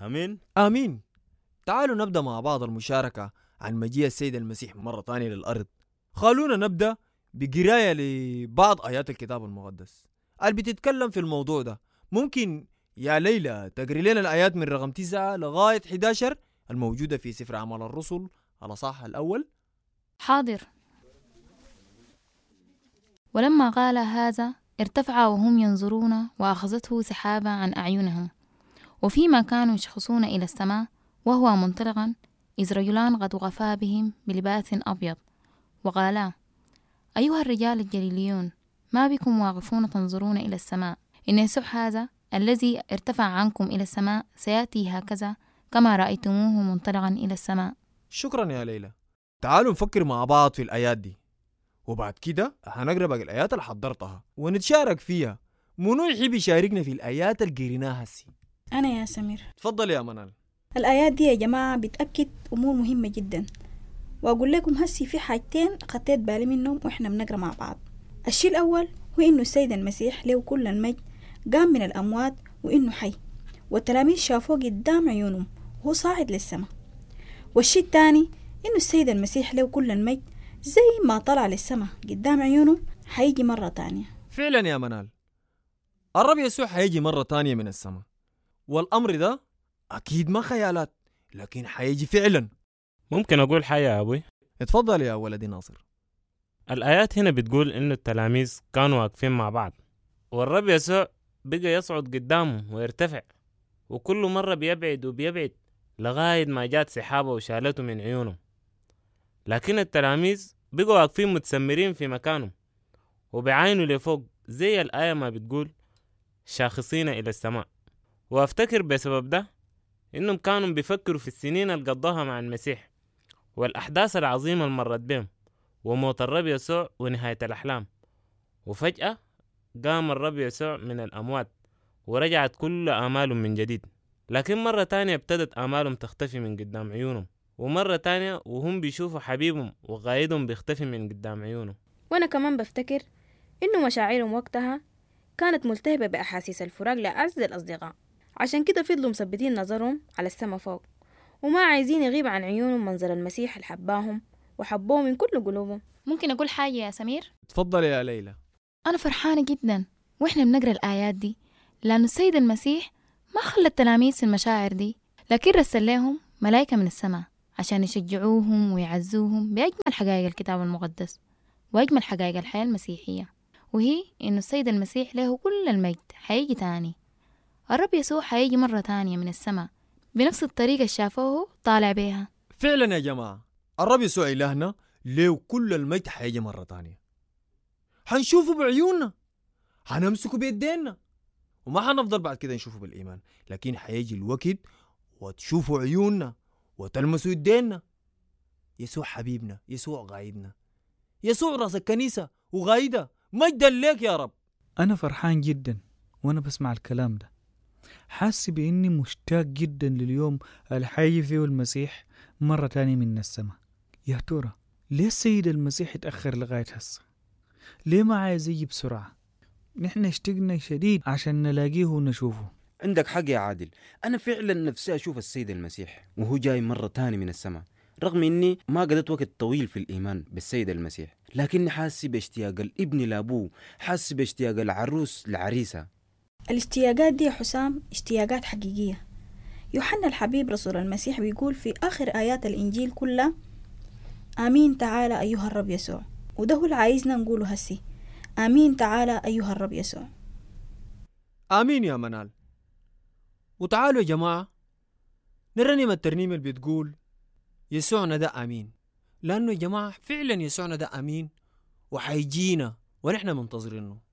امين آمين تعالوا نبدأ مع بعض المشاركة عن مجيء السيد المسيح مرة تانية للأرض خلونا نبدأ بقراية لبعض آيات الكتاب المقدس اللي بتتكلم في الموضوع ده ممكن يا ليلى تقري لنا الآيات من رقم 9 لغاية 11 الموجودة في سفر أعمال الرسل على صح الأول حاضر ولما قال هذا ارتفع وهم ينظرون وأخذته سحابة عن أعينهم وفيما كانوا يشخصون إلى السماء وهو منطلقا إذ رجلان قد وقفا بهم بلباس أبيض وقالا أيها الرجال الجليليون ما بكم واقفون تنظرون إلى السماء إن يسوع هذا الذي ارتفع عنكم إلى السماء سيأتي هكذا كما رأيتموه منطلقا إلى السماء شكرا يا ليلى تعالوا نفكر مع بعض في الآيات دي وبعد كده هنقرا باقي الآيات اللي حضرتها ونتشارك فيها منو يحب يشاركنا في الآيات اللي قريناها هسي أنا يا سمير تفضل يا منال الآيات دي يا جماعة بتأكد أمور مهمة جدا وأقول لكم هسي في حاجتين خطيت بالي منهم وإحنا بنقرا مع بعض الشيء الأول هو إنه السيد المسيح له كل المجد قام من الأموات وإنه حي والتلاميذ شافوه قدام عيونهم وهو صاعد للسماء والشيء الثاني إنه السيد المسيح له كل المجد زي ما طلع للسماء قدام عيونهم حيجي مرة تانية فعلا يا منال الرب يسوع حيجي مرة تانية من السماء والأمر ده أكيد ما خيالات لكن حيجي فعلا ممكن اقول حاجه يا ابوي اتفضل يا ولدي ناصر الآيات هنا بتقول إنه التلاميذ كانوا واقفين مع بعض والرب يسوع بقى يصعد قدامهم ويرتفع وكل مرة بيبعد وبيبعد لغاية ما جات سحابة وشالته من عيونهم لكن التلاميذ بقوا واقفين متسمرين في مكانهم وبيعاينوا لفوق زي الآية ما بتقول شاخصين إلى السماء وأفتكر بسبب ده إنهم كانوا بيفكروا في السنين اللي قضاها مع المسيح والأحداث العظيمة اللي مرت بهم وموت الرب يسوع ونهاية الأحلام وفجأة قام الرب يسوع من الأموات ورجعت كل آمالهم من جديد لكن مرة تانية ابتدت آمالهم تختفي من قدام عيونهم ومرة تانية وهم بيشوفوا حبيبهم وقايدهم بيختفي من قدام عيونهم وأنا كمان بفتكر إنه مشاعرهم وقتها كانت ملتهبة بأحاسيس الفراق لأعز الأصدقاء عشان كده فضلوا مثبتين نظرهم على السما فوق وما عايزين يغيب عن عيونهم منظر المسيح اللي حباهم وحبوه من كل قلوبهم ممكن أقول حاجة يا سمير؟ اتفضل يا ليلى أنا فرحانة جدا وإحنا بنقرأ الآيات دي لأن السيد المسيح ما خلى التلاميذ في المشاعر دي لكن رسل لهم ملائكة من السماء عشان يشجعوهم ويعزوهم بأجمل حقائق الكتاب المقدس وأجمل حقائق الحياة المسيحية وهي إنه السيد المسيح له كل المجد حيجي تاني الرب يسوع حيجي مرة تانية من السماء بنفس الطريقة اللي شافوه طالع بيها فعلا يا جماعة الرب يسوع إلهنا ليه كل المجد حيجي مرة تانية حنشوفه بعيوننا حنمسكه بيدينا وما حنفضل بعد كده نشوفه بالإيمان لكن حيجي الوقت وتشوفوا عيوننا وتلمسوا يدينا يسوع حبيبنا يسوع قايدنا يسوع راس الكنيسة وغايدة مجدا لك يا رب أنا فرحان جدا وأنا بسمع الكلام ده حاسس بإني مشتاق جدا لليوم اللي حيجي فيه المسيح مرة تانية من السماء يا ترى ليه السيد المسيح اتأخر لغاية هسه؟ ليه ما عايز يجي بسرعة؟ نحن اشتقنا شديد عشان نلاقيه ونشوفه عندك حق يا عادل أنا فعلا نفسي أشوف السيد المسيح وهو جاي مرة تاني من السماء رغم إني ما قضيت وقت طويل في الإيمان بالسيد المسيح لكني حاسس باشتياق الابن لأبوه حاسس باشتياق العروس لعريسها الاشتياقات دي يا حسام اشتياقات حقيقية يوحنا الحبيب رسول المسيح بيقول في آخر آيات الإنجيل كلها آمين تعالى أيها الرب يسوع وده هو اللي عايزنا نقوله هسي آمين تعالى أيها الرب يسوع آمين يا منال وتعالوا يا جماعة نرنم الترنيمة اللي بتقول يسوعنا ده أمين لأنه يا جماعة فعلا يسوعنا ده أمين وحيجينا ونحن منتظرينه